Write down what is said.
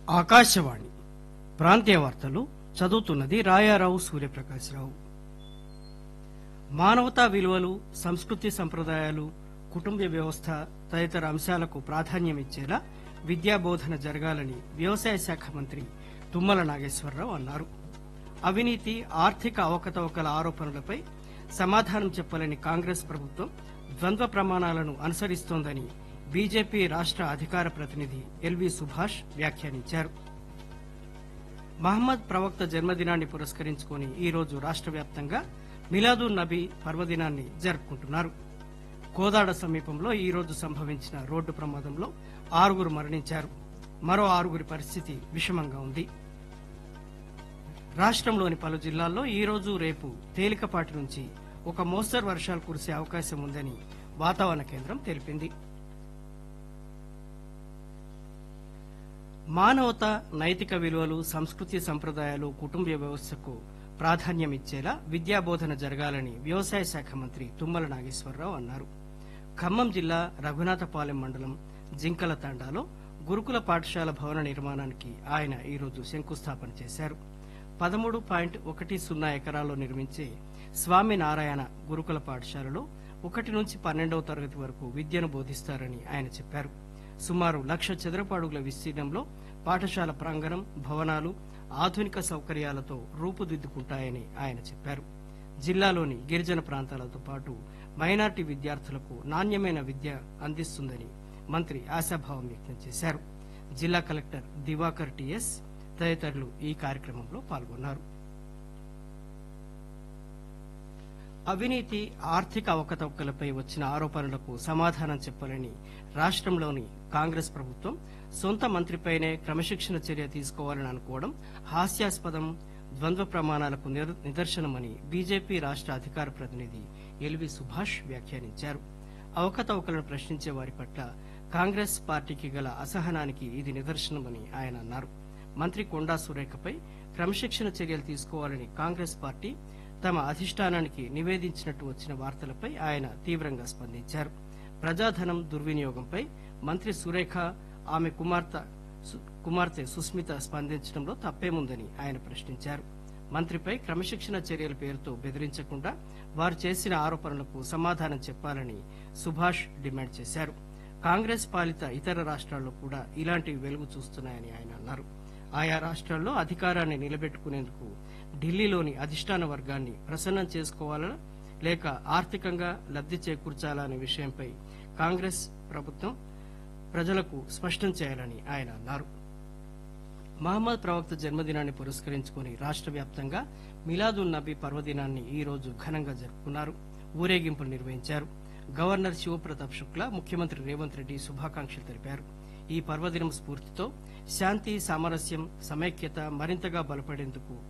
ఆకాశవాణి ప్రాంతీయ వార్తలు చదువుతున్నది రాయారావు సూర్యప్రకాశ్రావు మానవతా విలువలు సంస్కృతి సంప్రదాయాలు కుటుంబ వ్యవస్థ తదితర అంశాలకు ప్రాధాన్యమిచ్చేలా విద్యాబోధన జరగాలని వ్యవసాయ శాఖ మంత్రి తుమ్మల నాగేశ్వరరావు అన్నారు అవినీతి ఆర్థిక అవకతవకల ఆరోపణలపై సమాధానం చెప్పలేని కాంగ్రెస్ ప్రభుత్వం ద్వంద్వ ప్రమాణాలను అనుసరిస్తోందని బీజేపీ రాష్ట అధికార ప్రతినిధి ఎల్వి సుభాష్ వ్యాఖ్యానించారు మహమ్మద్ ప్రవక్త జన్మదినాన్ని పురస్కరించుకుని ఈ రోజు రాష్ట వ్యాప్తంగా మిలాదున్ నబీ పర్వదినాన్ని జరుపుకుంటున్నారు కోదాడ సమీపంలో ఈ రోజు సంభవించిన రోడ్డు ప్రమాదంలో ఆరుగురు మరణించారు మరో ఆరుగురి పరిస్థితి విషమంగా ఉంది రాష్ట్రంలోని పలు జిల్లాల్లో ఈ రోజు రేపు తేలికపాటి నుంచి ఒక మోస్తరు వర్షాలు కురిసే అవకాశం ఉందని వాతావరణ కేంద్రం తెలిపింది మానవత నైతిక విలువలు సంస్కృతి సంప్రదాయాలు కుటుంబ వ్యవస్థకు ప్రాధాన్యమిచ్చేలా విద్యాబోధన జరగాలని వ్యవసాయ శాఖ మంత్రి తుమ్మల నాగేశ్వరరావు అన్నారు ఖమ్మం జిల్లా రఘునాథపాలెం మండలం జింకల తాండాలో గురుకుల పాఠశాల భవన నిర్మాణానికి ఆయన ఈరోజు శంకుస్థాపన చేశారు పదమూడు పాయింట్ ఒకటి సున్నా ఎకరాల్లో నిర్మించే స్వామినారాయణ గురుకుల పాఠశాలలో ఒకటి నుంచి పన్నెండవ తరగతి వరకు విద్యను బోధిస్తారని ఆయన చెప్పారు సుమారు లక్ష చదరపు అడుగుల విస్తీర్ణంలో పాఠశాల ప్రాంగణం భవనాలు ఆధునిక సౌకర్యాలతో రూపుదిద్దుకుంటాయని ఆయన చెప్పారు జిల్లాలోని గిరిజన ప్రాంతాలతో పాటు మైనార్టీ విద్యార్థులకు నాణ్యమైన విద్య అందిస్తుందని మంత్రి ఆశాభావం వ్యక్తం చేశారు జిల్లా కలెక్టర్ దివాకర్ టిఎస్ తదితరులు ఈ కార్యక్రమంలో పాల్గొన్నారు అవినీతి ఆర్థిక అవకతవకలపై వచ్చిన ఆరోపణలకు సమాధానం చెప్పాలని రాష్ట్రంలోని కాంగ్రెస్ ప్రభుత్వం సొంత మంత్రిపైనే క్రమశిక్షణ చర్య తీసుకోవాలని అనుకోవడం హాస్యాస్పదం ద్వంద్వ ప్రమాణాలకు నిర్- నిదర్శనమని బీజేపీ రాష్ట్ర అధికార ప్రతినిధి ఎల్వి సుభాష్ వ్యాఖ్యానించారు అవకతవకలను ప్రశ్నించే వారి పట్ల కాంగ్రెస్ పార్టీకి గల అసహనానికి ఇది నిదర్శనమని ఆయన అన్నారు మంత్రి కొండా సురేఖపై క్రమశిక్షణ చర్యలు తీసుకోవాలని కాంగ్రెస్ పార్టీ తమ అధిష్టానానికి నివేదించినట్టు వచ్చిన వార్తలపై ఆయన తీవ్రంగా స్పందించారు ప్రజాధనం దుర్వినియోగంపై మంత్రి సురేఖ ఆమె కుమార్తె సు- కుమార్తె సుస్మిత స్పందించడంలో తప్పేముందని ఆయన ప్రశ్నించారు మంత్రిపై క్రమశిక్షణ చర్యల పేరుతో బెదిరించకుండా వారు చేసిన ఆరోపణలకు సమాధానం చెప్పాలని సుభాష్ డిమాండ్ చేశారు కాంగ్రెస్ పాలిత ఇతర రాష్ట్రాల్లో కూడా ఇలాంటివి వెలుగు చూస్తున్నాయని ఆయన అన్నారు ఆయా రాష్ట్రాల్లో అధికారాన్ని నిలబెట్టుకునేందుకు ఢిల్లీలోని అధిష్టాన వర్గాన్ని ప్రసన్నం చేసుకోవాలా లేక ఆర్థికంగా లబ్ది చేకూర్చాలా అనే విషయంపై కాంగ్రెస్ ప్రభుత్వం ప్రజలకు స్పష్టం చేయాలని ఆయన అన్నారు మహమ్మద్ ప్రవక్త జన్మదినాన్ని పురస్కరించుకుని రాష్ట్ర వ్యాప్తంగా మిలాదున్ నబీ పర్వదినాన్ని ఈ రోజు ఘనంగా జరుపుకున్నారు ఊరేగింపులు నిర్వహించారు గవర్నర్ శివప్రతాప్ శుక్లా ముఖ్యమంత్రి రేవంత్ రెడ్డి శుభాకాంక్షలు తెలిపారు ఈ పర్వదినం స్ఫూర్తితో శాంతి సామరస్యం సమైక్యత మరింతగా బలపడేందుకు